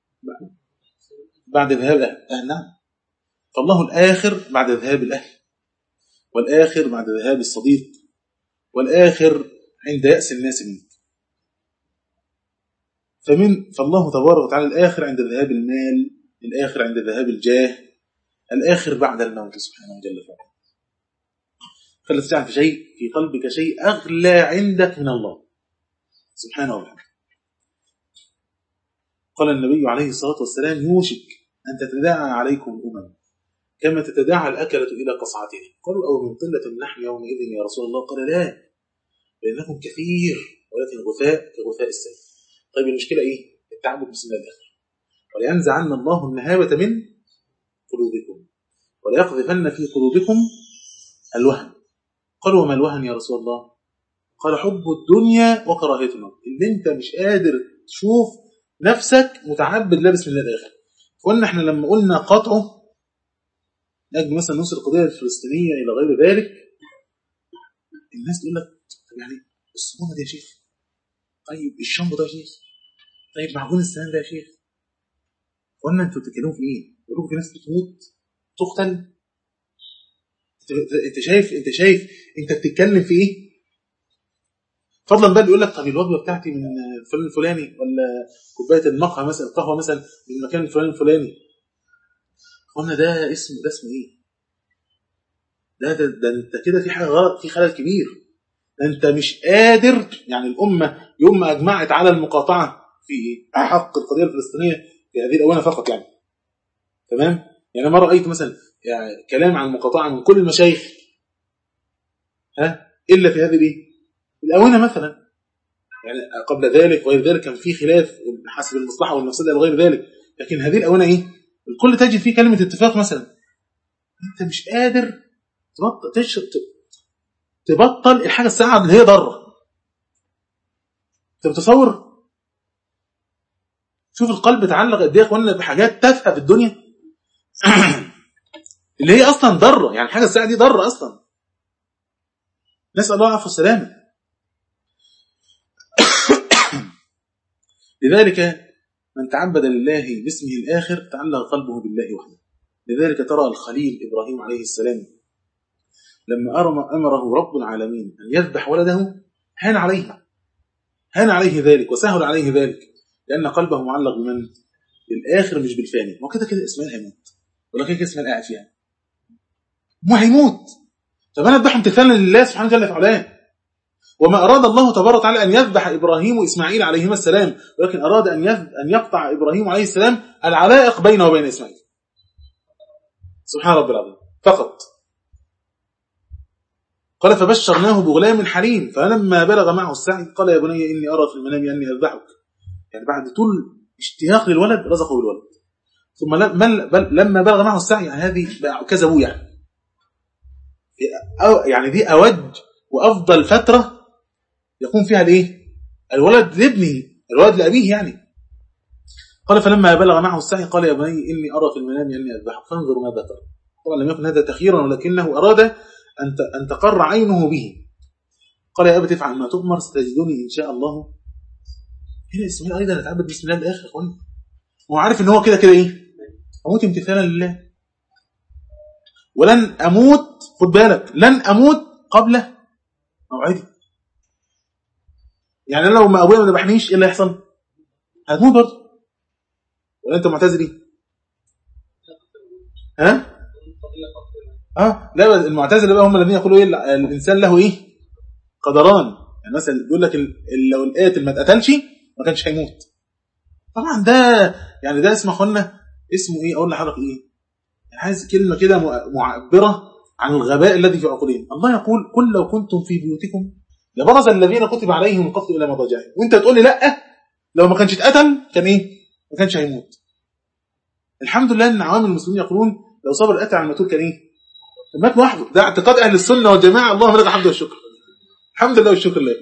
بعد ذهاب الاهل آه نعم فالله الاخر بعد ذهاب الاهل والاخر بعد ذهاب الصديق والاخر عند ياس الناس منك فمن فالله تبارك وتعالى الاخر عند ذهاب المال الاخر عند ذهاب الجاه الاخر بعد الموت سبحانه وجل فعلا فلا تجعل في شيء في قلبك شيء اغلى عندك من الله سبحانه وتعالى قال النبي عليه الصلاه والسلام يوشك ان تتداعى عليكم الامم كما تتداعى الاكله الى قصعتها قالوا او من قله النحل يومئذ يا رسول الله قال لا لانكم كثير ولكن غثاء كغثاء السيل طيب المشكله ايه التعبد بسم الله الاخر ولينزعن الله النهابه من قلوبكم وليقذفن في قلوبكم الوهن قالوا وما الوهن يا رسول الله قال حب الدنيا وكراهيه الموت اللي انت مش قادر تشوف نفسك متعبد لا بسم الله الاخر قلنا احنا لما قلنا قطعه نجم مثلا نصر القضيه الفلسطينيه الى غير ذلك الناس تقول لك طب يعني الصابونه دي يا شيخ طيب الشامبو ده يا شيخ طيب معجون السنان ده يا شيخ قلنا انتوا بتتكلموا في ايه؟ بيقولوا في ناس بتموت تقتل انت شايف انت شايف انت بتتكلم في ايه؟ فضلا بقى بيقول لك طب الوجبه بتاعتي من الفلان الفلاني ولا كوبايه المقهى مثلا القهوه مثلا من المكان الفلاني الفلاني قلنا ده اسمه ده اسمه ايه؟ ده ده, ده انت كده في حاجه غلط في خلل كبير ده انت مش قادر يعني الامه يوم ما اجمعت على المقاطعه في حق القضيه الفلسطينيه في هذه الاونه فقط يعني تمام؟ يعني ما رايت مثلا يعني كلام عن المقاطعه من كل المشايخ ها الا في هذه الايه؟ الاونه مثلا يعني قبل ذلك وغير ذلك كان في خلاف حسب المصلحه والمفسده وغير ذلك لكن هذه الاونه ايه؟ الكل تجد فيه كلمه اتفاق مثلا انت مش قادر تبطل تش... تبطل الحاجه الساعه اللي هي ضاره انت متصور شوف القلب اتعلق قد ايه يا اخوانا بحاجات تافهه في الدنيا اللي هي اصلا ضاره يعني الحاجه الساعه دي ضاره اصلا نسال الله العافيه والسلامه لذلك من تعبد لله باسمه الآخر تعلق قلبه بالله وحده لذلك ترى الخليل إبراهيم عليه السلام لما أمره رب العالمين أن يذبح ولده هان عليه هان عليه ذلك وسهل عليه ذلك لأن قلبه معلق بمن؟ بالآخر مش بالفاني ما كده كده إسماعيل هيموت ولا كده كده إسماعيل قاعد فيها ما هيموت طب أنا أذبح امتثالا لله سبحانه وتعالى في علاه وما أراد الله تبارك وتعالى أن يذبح إبراهيم وإسماعيل عليهما السلام ولكن أراد أن أن يقطع إبراهيم عليه السلام العلائق بينه وبين إسماعيل سبحان رب العظيم فقط قال فبشرناه بغلام حليم فلما بلغ معه السعي قال يا بني اني ارى في المنام اني اذبحك يعني بعد طول اشتياق للولد رزقه بالولد ثم لم- بل- لما بلغ معه السعي يعني هذه بقى كذا ابوه يعني أو- يعني دي اوج وافضل فتره يكون فيها الايه الولد لابنه الولد لابيه يعني قال فلما بلغ معه السعي قال يا بني اني ارى في المنام اني اذبحك فانظر ماذا ترى طبعا لم يكن هذا تخييرا ولكنه اراد ان ت- ان تقر عينه به قال يا ابت افعل ما تؤمر ستجدني ان شاء الله هنا اسماعيل ايضا يتعبد بسم الله الاخر يا اخوانا هو عارف ان هو كده كده ايه اموت امتثالا لله ولن اموت خد بالك لن اموت قبل موعدي يعني أنا لو ما ابويا ما ذبحنيش ايه اللي هيحصل؟ هتموت برضه ولا انت معتزلي؟ ها؟ اه لا المعتزله بقى هم الذين يقولوا ايه الانسان له ايه؟ قدران يعني مثلا بيقول لك ال- ال- لو القاتل ما اتقتلش ما كانش هيموت طبعا ده يعني ده اسمه اخوانا اسمه ايه اقول لحضرتك ايه؟ يعني عايز كلمه كده مع- معبره عن الغباء الذي في عقولهم الله يقول قل لو كنتم في بيوتكم لبرز الذين كتب عليهم القتل الى مضاجعهم وانت تقول لي لا لو ما كانش اتقتل كان ايه؟ ما كانش هيموت الحمد لله ان عوام المسلمين يقولون لو صبر القتل على المقتول كان ايه؟ كان مات لوحده ده اعتقاد اهل السنه والجماعه اللهم لك الحمد والشكر الحمد لله والشكر لله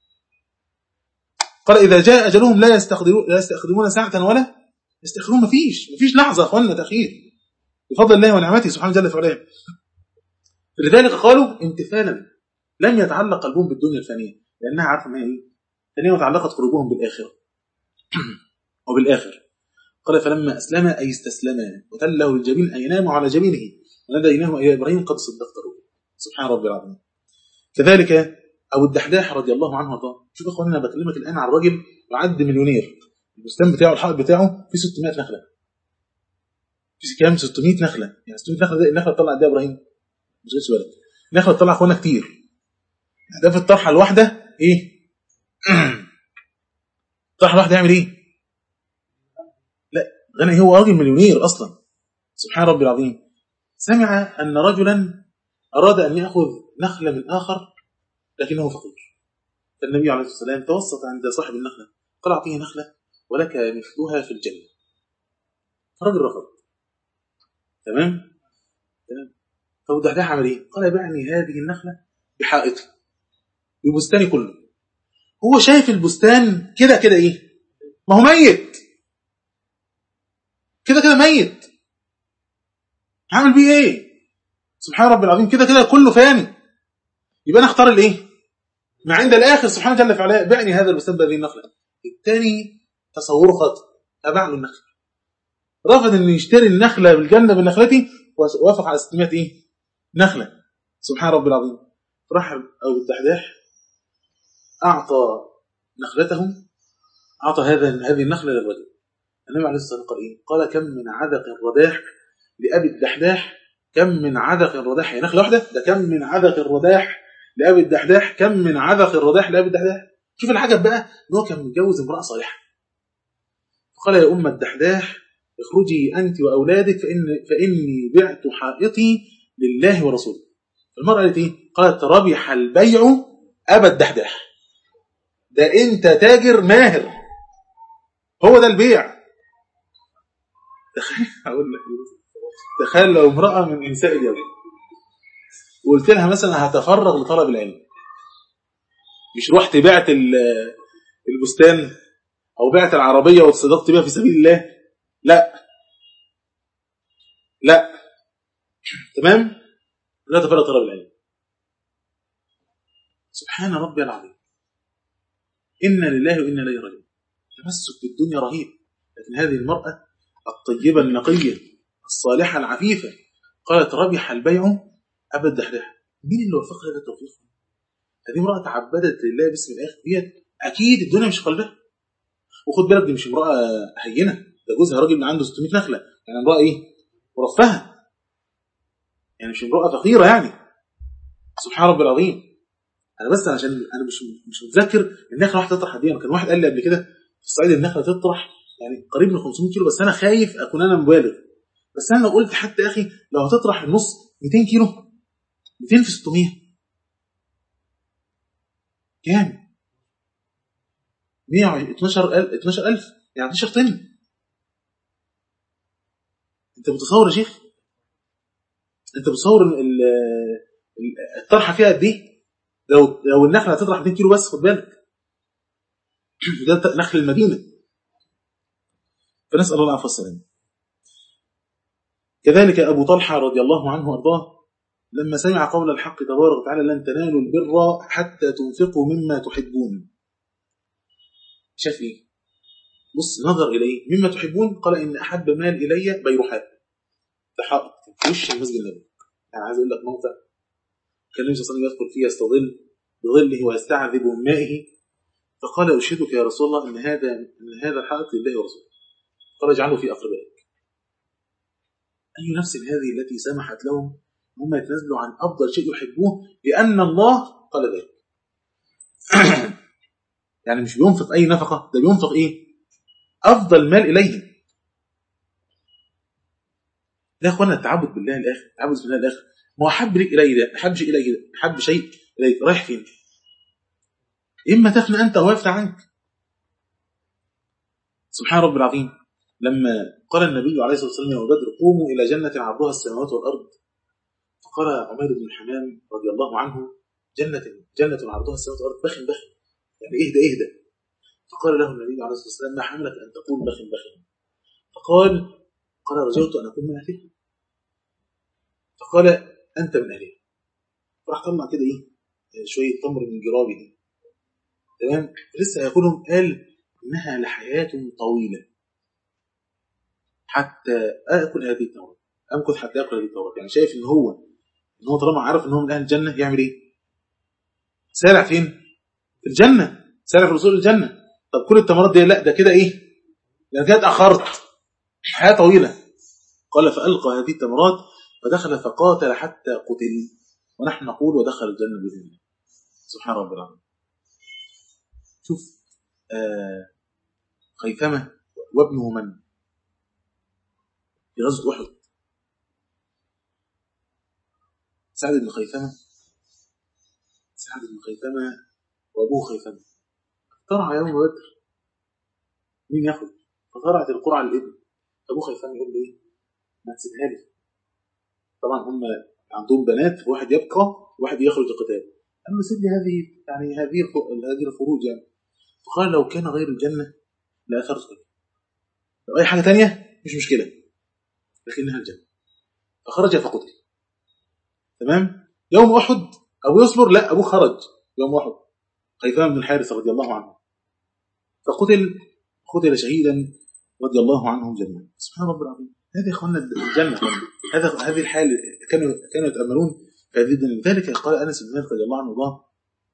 قال اذا جاء اجلهم لا يستخدمون لا يستخدمون ساعه ولا يستخدمون مفيش مفيش لحظه يا اخوانا تاخير بفضل الله ونعمته سبحانه جل وعلا لذلك قالوا امتثالا لم يتعلق قلبهم بالدنيا الفانيه لانها عارفه ان هي ايه؟ لانها تعلقت قلوبهم بالاخره وبالاخر قال فلما اسلم اي استسلما وتله الجبين اي نام على جبينه وناديناه يا ابراهيم قد صدقت الرؤيا سبحان ربي العظيم كذلك ابو الدحداح رضي الله عنه وارضاه شوف يا اخوانا انا بكلمك الان عن راجل يعد مليونير البستان بتاعه الحائط بتاعه فيه 600 نخله في كام 600 نخله يعني 600 نخله ده النخله تطلع قد ايه يا ابراهيم مش غير بالك نخله تطلع اخوانا كتير ده في الطرحه الواحده ايه الطرحه الواحده يعمل ايه لا غني هو راجل مليونير اصلا سبحان ربي العظيم سمع ان رجلا اراد ان ياخذ نخله من اخر لكنه فقير فالنبي عليه الصلاه والسلام توسط عند صاحب النخله قال اعطيه نخله ولك مثلها في الجنه الرجل رفض تمام تمام فابو دحداح عمل ايه؟ قال بعني هذه النخله بحائطي ببستاني كله هو شايف البستان كده كده ايه؟ ما هو ميت كده كده ميت هعمل بيه ايه؟ سبحان ربي العظيم كده كده كله فاني يبقى انا اختار الايه؟ ما عند الاخر سبحانه جل في علاه بعني هذا البستان بهذه النخله الثاني تصوره خاطئ اباع له النخله رفض انه يشتري النخله بالجنه بنخلتي ووافق على 600 ايه؟ نخله سبحان ربي العظيم راح ابو الدحداح اعطى نخلته اعطى هذا هذه النخله للرجل النبي عليه الصلاه والسلام قال ايه؟ قال كم من عذق الرداح لابي الدحداح كم من عذق الرداح هي نخله واحده ده كم من عذق الرداح لابي الدحداح كم من عذق الرداح لابي الدحداح شوف العجب بقى ان هو كان متجوز امراه صالحه فقال يا ام الدحداح اخرجي انت واولادك فان فاني بعت حائطي لله ورسوله المراه قالت ايه؟ قالت ربح البيع ابا الدحداح ده انت تاجر ماهر هو ده البيع تخيل هقول لك إيه؟ تخيل لو امراه من انساء اليوم وقلت لها مثلا هتفرغ لطلب العلم مش رحت بعت ال- البستان او بعت العربيه وتصدقت بيها في سبيل الله لا لا تمام لا تفرغ طلب العلم سبحان ربي العظيم إنا لله وإنا إليه راجعون تمسك بالدنيا رهيب لكن هذه المرأة الطيبة النقية الصالحة العفيفة قالت ربح البيع أبا الدحداح مين اللي وفق هذا التوفيق؟ هذه امرأة تعبدت لله باسم الآخر ديت أكيد الدنيا مش في قلبها وخد بالك دي مش امرأة هينة ده جوزها راجل عنده 600 نخلة يعني امرأة إيه؟ مرفهة يعني مش امرأة فقيرة يعني سبحان رب العظيم انا بس عشان انا مش مش متذكر النخله واحده تطرح قد ايه كان واحد قال لي قبل كده في الصعيد النخله تطرح يعني قريب من 500 كيلو بس انا خايف اكون انا مبالغ بس انا لو قلت حتى يا اخي لو هتطرح النص 200 كيلو 200 في 600 كام 112 12000 يعني 12 طن انت متصور يا شيخ انت متصور ال- ال- الطرحه فيها قد ايه لو لو النخله هتطرح 2 كيلو بس خد بالك ده نخل المدينه فنسال الله العفو والسلام كذلك ابو طلحه رضي الله عنه وارضاه لما سمع قول الحق تبارك وتعالى لن تنالوا البر حتى تنفقوا مما تحبون شاف ايه بص نظر اليه مما تحبون قال ان احب مال الي بيرحاء ده حائط في وش المسجد النبوي يعني عايز اقول لك موقع كان النبي صلى الله عليه وسلم يدخل فيه يستظل بظله ويستعذب من مائه فقال اشهدك يا رسول الله ان هذا ان هذا الحائط لله ورسوله قال اجعله في اقربائك اي نفس هذه التي سمحت لهم هم يتنازلوا عن افضل شيء يحبوه لان الله قال ذلك يعني مش بينفق اي نفقه ده بينفق ايه افضل مال اليه لا يا اخوانا التعبد بالله الاخر التعبد بالله الاخر ما هو احب لك الي ده احب شيء الي ده احب شيء اليك رايح فين اما تفنى انت او يفنى عنك سبحان رب العظيم لما قال النبي عليه الصلاه والسلام يوم بدر قوموا الى جنه عرضها السماوات والارض فقال عمير بن الحمام رضي الله عنه جنة جنة عرضها السماوات والأرض بخن بخن يعني اهدى اهدى فقال له النبي عليه الصلاة والسلام ما حملك أن تقول بخن بخن فقال قال رجوت أن أكون من أهلها فقال أنت من أهلها راح طلع كده إيه شوية تمر من جرابه تمام لسه هيقولهم قال إنها لحياة طويلة حتى آكل هذه التمرات أمكث حتى آكل هذه التمرات يعني شايف إن هو إن هو طالما عارف إن هو من أهل الجنة يعمل إيه؟ سارع فين؟ في الجنة سارع في وصول الجنة طب كل التمرات دي لا ده كده إيه؟ ده كده اتأخرت حياة طويلة قال فألقى هذه التمرات فدخل فقاتل حتى قتل ونحن نقول ودخل الجنة بإذن الله سبحان رب العالمين شوف آه خيثمة وابنه من في غزوة أحد سعد بن خيثمة سعد بن خيثمة وأبوه خيثمة اقترع يوم بدر مين ياخد فطرعت القرعة للابن أبوه خيثمة يقول له إيه ما تسيبها لي طبعا هم عندهم بنات واحد يبقى واحد يخرج القتال قال له سيب لي هذه يعني هذه هذه الخروج يعني فقال لو كان غير الجنة لأثرتك لو أي حاجة تانية مش مشكلة لكنها الجنة فخرج فقتل تمام يوم أحد أبو يصبر لا أبوه خرج يوم أحد خيثام بن الحارث رضي الله عنه فقتل قتل شهيدا رضي الله عنهم جميعا سبحان رب العظيم هذه يا اخوانا الجنه هذا هذه الحال كانوا كانوا يتاملون في هذه الدنيا لذلك قال انس بن مالك رضي الله عنه الله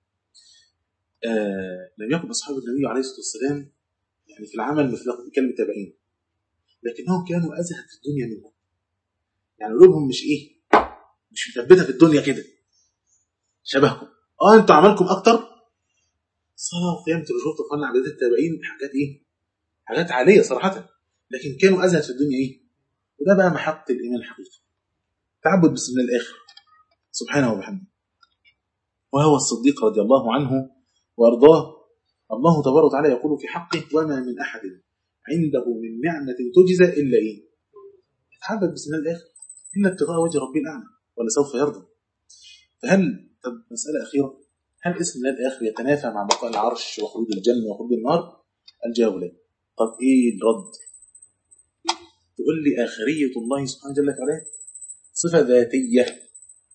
آه لم يكن اصحاب النبي عليه الصلاه والسلام يعني في العمل مثل كلمه تابعين لكنهم كانوا ازهد في الدنيا منهم يعني قلوبهم مش ايه مش مثبته في الدنيا كده شبهكم اه انتوا عملكم اكتر صلاه وقيام تلوشوط وقلنا عبادات التابعين حاجات ايه حاجات عاليه صراحه لكن كانوا ازهد في الدنيا ايه وده بقى محط الايمان الحقيقي تعبد بسم الله الاخر سبحانه وبحمده وهو الصديق رضي الله عنه وارضاه الله تبارك وتعالى يقول في حقه وما من احد عنده من نعمه تجزى الا ايه تعبد بسم الله الاخر الا ابتغاء وجه ربي الاعلى ولا سوف يرضى فهل طب مساله اخيره هل اسم الله الاخر يتنافى مع بقاء العرش وخلود الجنه وخلود النار الجواب لا طب ايه الرد تقول لي آخرية الله سبحانه جل وعلا صفة ذاتية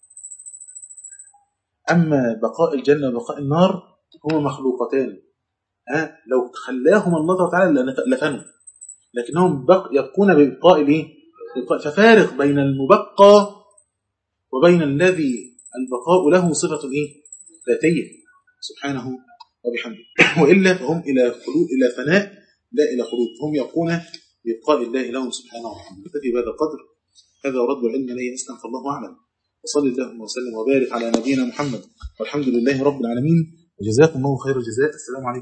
أما بقاء الجنة وبقاء النار هما مخلوقتان ها لو خلاهم الله تعالى لفنوا لكنهم بق يبقون ببقاء الايه؟ ففارق بين المبقى وبين الذي البقاء له صفة ايه؟ ذاتية سبحانه وبحمده وإلا فهم إلى خلود إلى فناء لا إلى خلود هم يبقون بإبقاء الله لهم سبحانه وتعالى نكتفي بهذا القدر هذا رد العلم اليه اسلم فالله اعلم وصلي اللهم وسلم وبارك على نبينا محمد والحمد لله رب العالمين وجزاكم الله خير الجزاء السلام عليكم